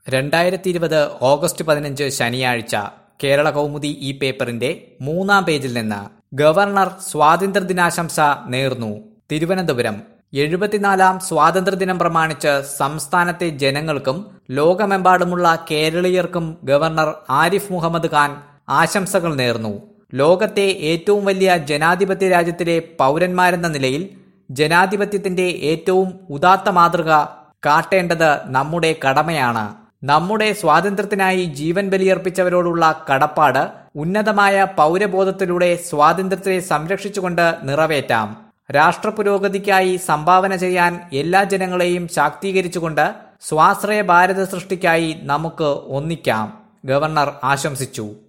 രണ്ടായിരത്തി ഇരുപത് ഓഗസ്റ്റ് പതിനഞ്ച് ശനിയാഴ്ച കേരള കൗമുദി ഈ പേപ്പറിന്റെ മൂന്നാം പേജിൽ നിന്ന് ഗവർണർ സ്വാതന്ത്ര്യദിനാശംസ നേർന്നു തിരുവനന്തപുരം എഴുപത്തിനാലാം സ്വാതന്ത്ര്യദിനം പ്രമാണിച്ച് സംസ്ഥാനത്തെ ജനങ്ങൾക്കും ലോകമെമ്പാടുമുള്ള കേരളീയർക്കും ഗവർണർ ആരിഫ് മുഹമ്മദ് ഖാൻ ആശംസകൾ നേർന്നു ലോകത്തെ ഏറ്റവും വലിയ ജനാധിപത്യ രാജ്യത്തിലെ പൗരന്മാരെന്ന നിലയിൽ ജനാധിപത്യത്തിന്റെ ഏറ്റവും ഉദാത്ത മാതൃക കാട്ടേണ്ടത് നമ്മുടെ കടമയാണ് നമ്മുടെ സ്വാതന്ത്ര്യത്തിനായി ജീവൻ ബലിയർപ്പിച്ചവരോടുള്ള കടപ്പാട് ഉന്നതമായ പൗരബോധത്തിലൂടെ സ്വാതന്ത്ര്യത്തെ സംരക്ഷിച്ചുകൊണ്ട് നിറവേറ്റാം രാഷ്ട്ര പുരോഗതിക്കായി സംഭാവന ചെയ്യാൻ എല്ലാ ജനങ്ങളെയും ശാക്തീകരിച്ചുകൊണ്ട് സ്വാശ്രയ ഭാരത സൃഷ്ടിക്കായി നമുക്ക് ഒന്നിക്കാം ഗവർണർ ആശംസിച്ചു